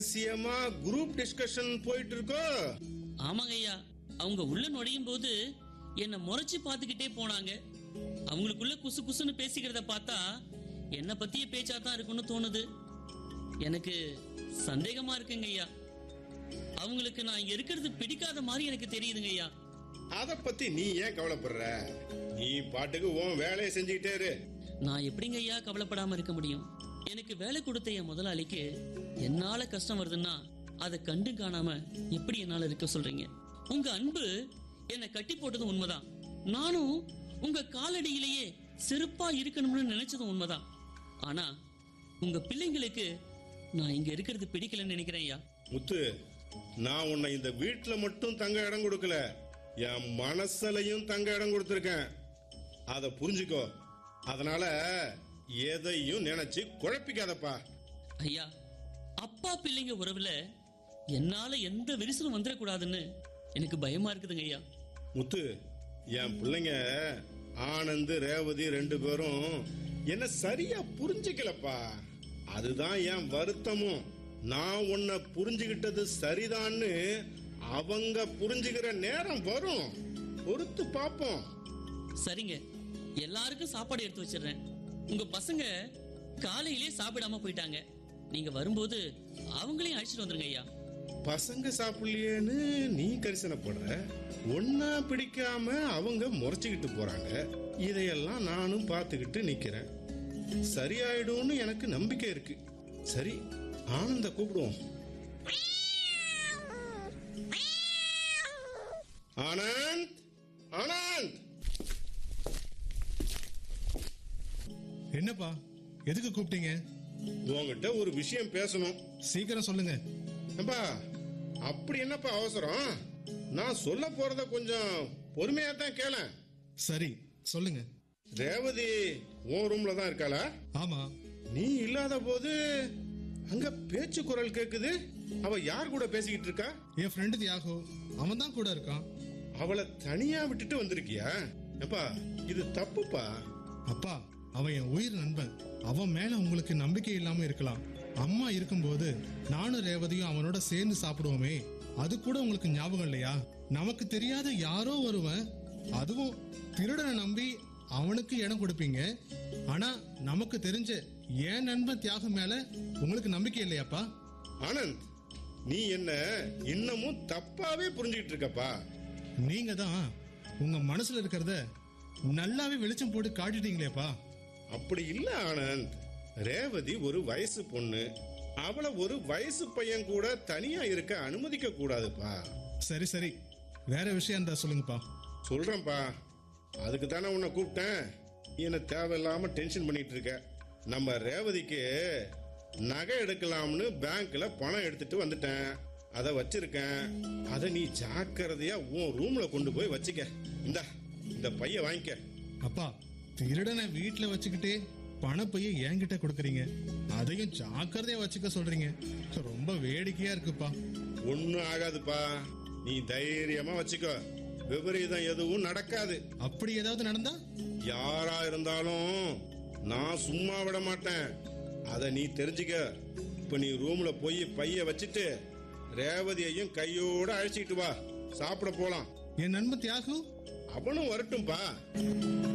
ரகசியமா group discussion போயிட்டு இருக்கோ ஆமாங்க ஐயா அவங்க உள்ள நுழையும் போது என்ன முறைச்சு பார்த்துக்கிட்டே போனாங்க அவங்களுக்குள்ள குசு குசுன்னு பேசிக்கிறத பார்த்தா என்ன பத்திய பேச்சா தான் இருக்குன்னு தோணுது எனக்கு சந்தேகமா இருக்குங்க ஐயா அவங்களுக்கு நான் இங்க இருக்கிறது பிடிக்காத மாதிரி எனக்கு தெரியுதுங்க ஐயா அத பத்தி நீ ஏன் கவலைப்படுற நீ பாட்டுக்கு உன் வேலையை செஞ்சுக்கிட்டே இரு நான் எப்படிங்க ஐயா கவலைப்படாம இருக்க முடியும் எனக்கு வேலை கொடுத்த என் முதலாளிக்கு என்னால கஷ்டம் வருதுன்னா அதை கண்டு காணாம எப்படி என்னால இருக்க சொல்றீங்க உங்க அன்பு என்னை கட்டி போட்டதும் உண்மைதான் நானும் உங்க காலடியிலேயே செருப்பா இருக்கணும்னு நினைச்சதும் உண்மைதான் ஆனா உங்க பிள்ளைங்களுக்கு நான் இங்க இருக்கிறது பிடிக்கலன்னு நினைக்கிறேன் ஐயா முத்து நான் உன்னை இந்த வீட்டுல மட்டும் தங்க இடம் கொடுக்கல என் மனசுலயும் தங்க இடம் கொடுத்துருக்கேன் அத புரிஞ்சுக்கோ அதனால எதையும் நினைச்சு குழப்பிக்காதப்பா ஐயா அப்பா பிள்ளைங்க உறவுல என்னால எந்த விரிசலும் வந்துடக்கூடாதுன்னு எனக்கு பயமா இருக்குதுங்க ஐயா முத்து என் பிள்ளைங்க ஆனந்த் ரேவதி ரெண்டு பேரும் என்ன சரியா புரிஞ்சுக்கலப்பா அதுதான் என் வருத்தமும் நான் உன்னை புரிஞ்சுகிட்டது சரிதான்னு அவங்க புரிஞ்சுக்கிற நேரம் வரும் பொறுத்து பாப்போம் சரிங்க எல்லாருக்கும் சாப்பாடு எடுத்து வச்சிடுறேன் உங்க பசங்க காலையிலே சாப்பிடாம போயிட்டாங்க நீங்க வரும்போது அவங்களையும் அழைச்சிட்டு வந்துருங்க ஐயா பசங்க சாப்பிடலையேன்னு நீ கரிசனைப்படுற ஒன்னா பிடிக்காம அவங்க முறைச்சுக்கிட்டு போறாங்க இதையெல்லாம் நானும் பார்த்துக்கிட்டு நிக்கிறேன் சரியாயிடும்னு எனக்கு நம்பிக்கை இருக்கு சரி ஆனந்த கூப்பிடுவோம் ஆனந்த் ஆனந்த் என்னப்பா எதுக்கு கூப்பிட்டீங்க உங்ககிட்ட ஒரு விஷயம் பேசணும் சீக்கிரம் சொல்லுங்க அப்பா அப்படி என்னப்பா அவசரம் நான் சொல்ல போறத கொஞ்சம் பொறுமையா தான் கேள சரி சொல்லுங்க ரேவதி உன் ரூம்ல தான் இருக்காளா ஆமா நீ இல்லாத போது அங்க பேச்சு குரல் கேக்குது அவ யார் கூட பேசிக்கிட்டு இருக்கா என் ஃப்ரெண்டு தியாகு அவன் தான் கூட இருக்கான் அவளை தனியா விட்டுட்டு வந்திருக்கியா எப்பா இது தப்புப்பா அப்பா அவன் என் உயிர் நண்பன் அவன் மேல உங்களுக்கு நம்பிக்கை இல்லாம இருக்கலாம் அம்மா இருக்கும்போது நானும் ரேவதியும் அவனோட சேர்ந்து சாப்பிடுவோமே அது கூட உங்களுக்கு ஞாபகம் இல்லையா நமக்கு தெரியாத யாரோ ஒருவன் அதுவும் திருடனை நம்பி அவனுக்கு இடம் கொடுப்பீங்க ஆனா நமக்கு தெரிஞ்ச என் நண்பன் தியாகம் மேல உங்களுக்கு நம்பிக்கை இல்லையாப்பா ஆனந்த் நீ என்ன இன்னமும் தப்பாவே புரிஞ்சுக்கிட்டு இருக்கப்பா நீங்க தான் உங்க மனசுல இருக்கிறத நல்லாவே வெளிச்சம் போட்டு காட்டிட்டீங்களேப்பா அப்படி இல்ல ஆனந்த் ரேவதி ஒரு வயசு பொண்ணு அவளை ஒரு வயசு பையன் கூட தனியா இருக்க அனுமதிக்க கூடாதுப்பா சரி சரி வேற விஷயம் இருந்தா சொல்லுங்கப்பா சொல்றேன்ப்பா அதுக்கு தானே உன்னை கூப்பிட்டேன் நீ என்ன தேவையில்லாம டென்ஷன் பண்ணிட்டு இருக்க நம்ம ரேவதிக்கு நகை எடுக்கலாம்னு பேங்க்ல பணம் எடுத்துட்டு வந்துட்டேன் அதை வச்சிருக்கேன் அதை நீ ஜாக்கிரதையா உன் ரூம்ல கொண்டு போய் வச்சுக்க இந்தா இந்த பைய வாங்கிக்க அப்பா திருடனை வீட்டுல வச்சுக்கிட்டே பணப்பைய என்கிட்ட கொடுக்குறீங்க அதையும் ஜாக்கிரதையா வச்சுக்க சொல்றீங்க ரொம்ப வேடிக்கையா இருக்குப்பா ஒன்னும் ஆகாதுப்பா நீ தைரியமா வச்சுக்கோ விபரீதம் எதுவும் நடக்காது அப்படி ஏதாவது நடந்தா யாரா இருந்தாலும் நான் சும்மா விட மாட்டேன் அத நீ தெரிஞ்சுக்க இப்ப நீ ரூம்ல போய் பைய வச்சுட்டு ரேவதியையும் கையோட அழைச்சிட்டு வா சாப்பிட போலாம் என் நண்பன் தியாகு அவனும் வரட்டும்பா